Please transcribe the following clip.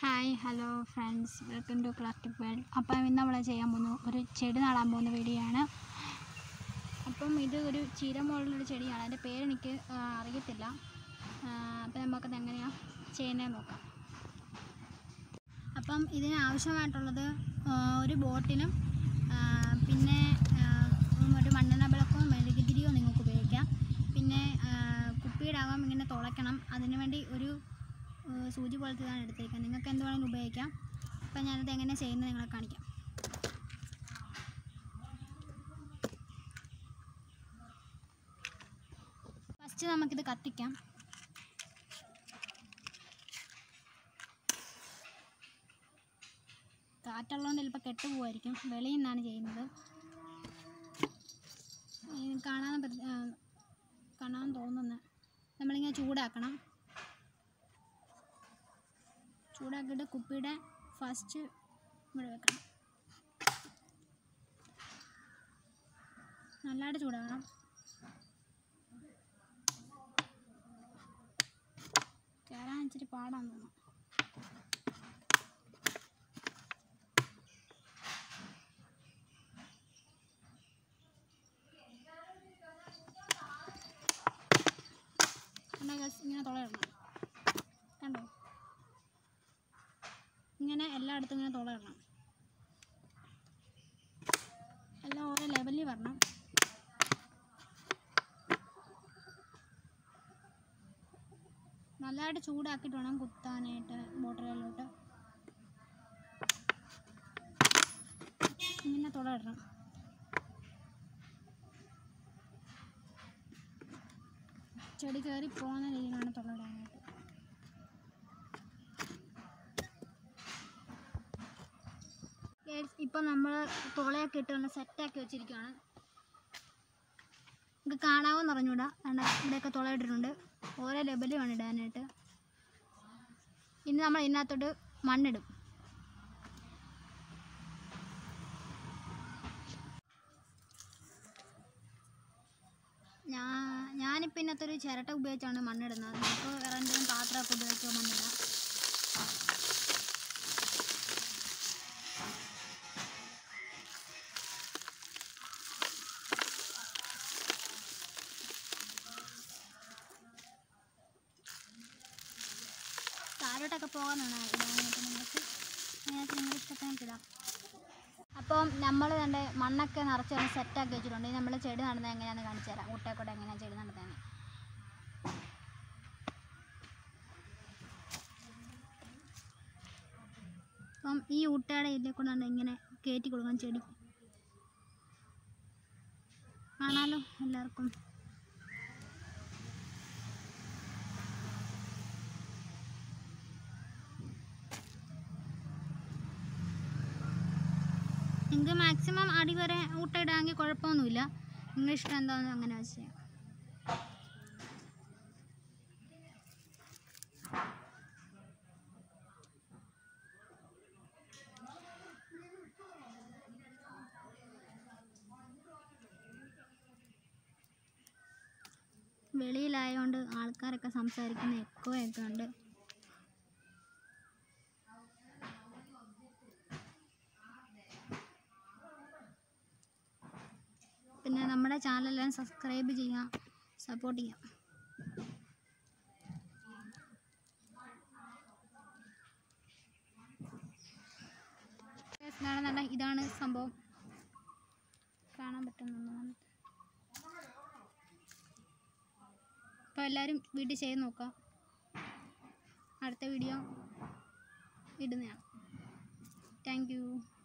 Hi hello friends welcome to classic world അപ്പം ഇന്ന് നമ്മൾ ചെയ്യാൻ പോകുന്ന ഒരു ചെടി നടാൻ പോകുന്ന വീഡിയോ ആണ് അപ്പം ഇത് ഒരു ചീര മുകളിലൊരു ചെടിയാണ് അതിൻ്റെ പേരെനിക്ക് ആ, അറിയത്തില്ല ആ, അപ്പം നമുക്കത് എങ്ങനെയാണ് ചെയ്യുന്നതെന്ന് നോക്കാം അപ്പം ഇതിന് ആവശ്യമായിട്ടുള്ളത് ആ, ഒരു ബോട്ടിലും ആ, പിന്നെ ആ, ഒരു മണ്ണെണ്ണ വിളക്കോ മെഴുകുതിരിയോ നിങ്ങൾക്ക് ഉപയോഗിക്കാം പിന്നെ ആ, കുപ്പിയുടെ അകം ഇങ്ങനെ തുളയ്ക്കണം അതിനു വേണ്ടി ഒരു ആ, സൂചി പോലത്തെ ഇതാണ് എടുത്തിരിക്കുന്നത് നിങ്ങൾക്ക് എന്ത് വേണമെങ്കിലും ഉപയോഗിക്കാം അപ്പം ഞാനത് എങ്ങനെ ചെയ്യുന്നത് നിങ്ങളെ കാണിക്കാം ഫസ്റ്റ് നമുക്കിത് കത്തിക്കാം കാറ്റുള്ളതുകൊണ്ട് ചിലപ്പോൾ കെട്ടുപോകുമായിരിക്കും വെളിയിൽ നിന്നാണ് ചെയ്യുന്നത് ഇത് കാണാൻ പറ്റ- ആ, കാണാൻ തോന്നുന്നത് നമ്മളിങ്ങനെ ചൂടാക്കണം ചൂടാക്കിയിട്ട് കുപ്പിയുടെ ഫസ്റ്റ് ഇവിടെ വെക്കണം നല്ലതായിട്ട് ചൂടാക്കണം കയറാൻ ഇച്ചിരി പാടാന്ന് തോന്നുന്നു കണ്ടോ guys? ഇങ്ങനെ തുളയിടണം കണ്ടോ ഇങ്ങനെ എല്ലായിടത്തും ഇങ്ങനെ തുളയിടണം എല്ലാം ഓരോ ലെവലിൽ വരണം നല്ലതായിട്ട് ചൂടാക്കിയിട്ട് വേണം കുത്താനായിട്ട് ബോട്ടിലിലോട്ട് ഇങ്ങനെ തുളയിടണം ചെടി കയറി പോകുന്ന രീതിയിലാണ് തുളയിടാനായിട്ട് ഇപ്പം നമ്മൾ തുളയൊക്കെ ഇട്ട് നല്ല സെറ്റാക്കി വെച്ചിരിക്കുകയാണ് ഇത് കാണാമെന്ന് അറിഞ്ഞൂടാ കണ്ട ഇവിടെയൊക്കെ തുളയിട്ടിട്ടുണ്ട് ഓരോ ലെവലും ആണ് ഇടാനായിട്ട് ഇനി നമ്മൾ ഇതിനകത്തോട്ട് മണ്ണിടും ഞാൻ ഞാനിപ്പോൾ ഇതിനകത്തൊരു ചിരട്ട ഉപയോഗിച്ചാണ് മണ്ണിടുന്നത് നമുക്ക് വേറെ എന്തെങ്കിലും പാത്രമൊക്കെ ഉപയോഗിച്ചോ മണ്ണിടാം താഴോട്ടൊക്കെ പോകാനാണ് ഇടാനായിട്ട് നിങ്ങൾക്ക് അതിനകത്ത് നിങ്ങളുടെ ഇഷ്ടത്തിന് ഇടാം അപ്പം നമ്മൾ തന്നെ മണ്ണൊക്കെ നിറച്ച് ഒന്ന് സെറ്റാക്കി വെച്ചിട്ടുണ്ട് ഇനി നമ്മൾ ചെടി നടുന്നത് എങ്ങനെയാണെന്ന് കാണിച്ചു തരാം ഊട്ടേക്കൂടെ എങ്ങനെയാണ് ചെടി നടുന്നതെന്ന് അപ്പം ഈ ഊട്ടയുടെ ഇതിൽ കൂടെ ആണ് ഇങ്ങനെ കയറ്റി കൊടുക്കണം ചെടി കാണാലോ എല്ലാവർക്കും നിങ്ങൾക്ക് മാക്സിമം അടി വരെ ഊട്ട ഇടാമെങ്കിൽ കുഴപ്പമൊന്നുമില്ല നിങ്ങളുടെ ഇഷ്ടം എന്താണെന്ന് അങ്ങനെ വെച്ച് ചെയ്യാം വെളിയിലായതുകൊണ്ട് ആൾക്കാരൊക്കെ സംസാരിക്കുന്ന എക്കോ ഒക്കെ ഉണ്ട് പിന്നെ നമ്മുടെ ചാനലെല്ലാം സബ്സ്ക്രൈബ് ചെയ്യാം സപ്പോർട്ട് ചെയ്യാം Guys, ഇതാണ് നല്ല ഇതാണ് സംഭവം കാണാൻ പറ്റുന്നതാണ് അപ്പോൾ എല്ലാവരും വീട്ടിൽ ചെയ്ത് നോക്കാം അടുത്ത വീഡിയോ ഇടുന്നതാണ് താങ്ക് യു